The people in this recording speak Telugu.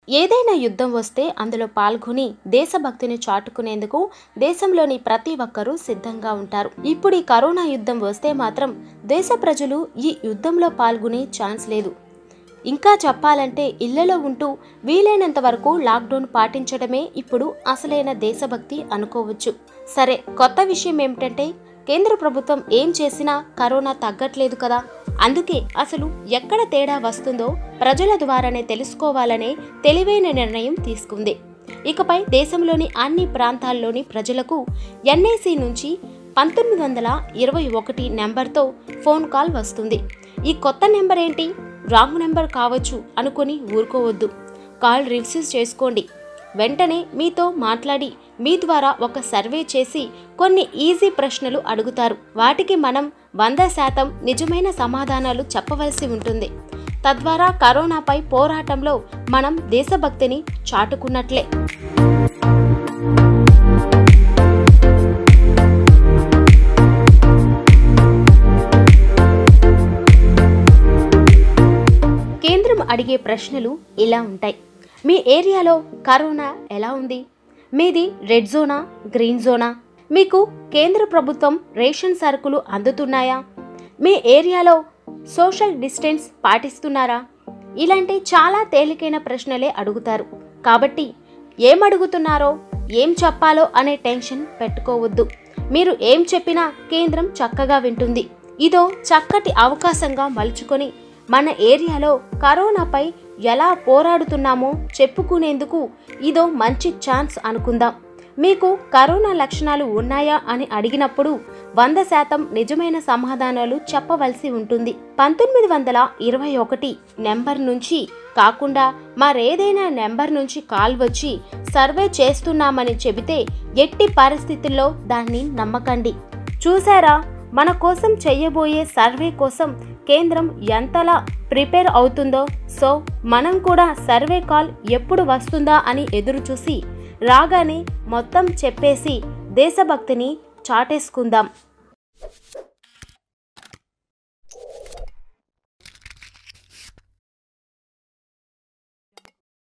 ఏదైనా యుద్ధం వస్తే అందులో పాల్గొని దేశభక్తిని చాటుకునేందుకు దేశంలోని ప్రతి ఒక్కరూ సిద్ధంగా ఉంటారు ఇప్పుడు ఈ కరోనా యుద్ధం వస్తే మాత్రం దేశ ప్రజలు ఈ యుద్ధంలో పాల్గొనే ఛాన్స్ లేదు ఇంకా చెప్పాలంటే ఇళ్లలో ఉంటూ వీలైనంత వరకు లాక్డౌన్ పాటించడమే ఇప్పుడు అసలైన దేశభక్తి అనుకోవచ్చు సరే కొత్త విషయం ఏమిటంటే కేంద్ర ప్రభుత్వం ఏం చేసినా కరోనా తగ్గట్లేదు కదా అందుకే అసలు ఎక్కడ తేడా వస్తుందో ప్రజల ద్వారానే తెలుసుకోవాలనే తెలివైన నిర్ణయం తీసుకుంది ఇకపై దేశంలోని అన్ని ప్రాంతాల్లోని ప్రజలకు ఎన్ఐసి నుంచి పంతొమ్మిది వందల ఇరవై ఒకటి నెంబర్తో ఫోన్ కాల్ వస్తుంది ఈ కొత్త నెంబర్ ఏంటి రాంగ్ నెంబర్ కావచ్చు అనుకుని ఊరుకోవద్దు కాల్ రిసీవ్ చేసుకోండి వెంటనే మీతో మాట్లాడి మీ ద్వారా ఒక సర్వే చేసి కొన్ని ఈజీ ప్రశ్నలు అడుగుతారు వాటికి మనం వంద శాతం నిజమైన సమాధానాలు చెప్పవలసి ఉంటుంది తద్వారా కరోనాపై పోరాటంలో మనం దేశభక్తిని చాటుకున్నట్లే కేంద్రం అడిగే ప్రశ్నలు ఇలా ఉంటాయి మీ ఏరియాలో కరోనా ఎలా ఉంది మీది రెడ్ జోనా గ్రీన్ జోనా మీకు కేంద్ర ప్రభుత్వం రేషన్ సరుకులు అందుతున్నాయా మీ ఏరియాలో సోషల్ డిస్టెన్స్ పాటిస్తున్నారా ఇలాంటి చాలా తేలికైన ప్రశ్నలే అడుగుతారు కాబట్టి ఏం అడుగుతున్నారో ఏం చెప్పాలో అనే టెన్షన్ పెట్టుకోవద్దు మీరు ఏం చెప్పినా కేంద్రం చక్కగా వింటుంది ఇదో చక్కటి అవకాశంగా మలుచుకొని మన ఏరియాలో కరోనాపై ఎలా పోరాడుతున్నామో చెప్పుకునేందుకు ఇదో మంచి ఛాన్స్ అనుకుందాం మీకు కరోనా లక్షణాలు ఉన్నాయా అని అడిగినప్పుడు వంద శాతం నిజమైన సమాధానాలు చెప్పవలసి ఉంటుంది పంతొమ్మిది వందల ఇరవై ఒకటి నెంబర్ నుంచి కాకుండా మరేదైనా నెంబర్ నుంచి కాల్ వచ్చి సర్వే చేస్తున్నామని చెబితే ఎట్టి పరిస్థితుల్లో దాన్ని నమ్మకండి చూసారా మన కోసం చెయ్యబోయే సర్వే కోసం కేంద్రం ఎంతలా ప్రిపేర్ అవుతుందో సో మనం కూడా సర్వే కాల్ ఎప్పుడు వస్తుందా అని ఎదురు చూసి రాగానే మొత్తం చెప్పేసి దేశభక్తిని చాటేసుకుందాం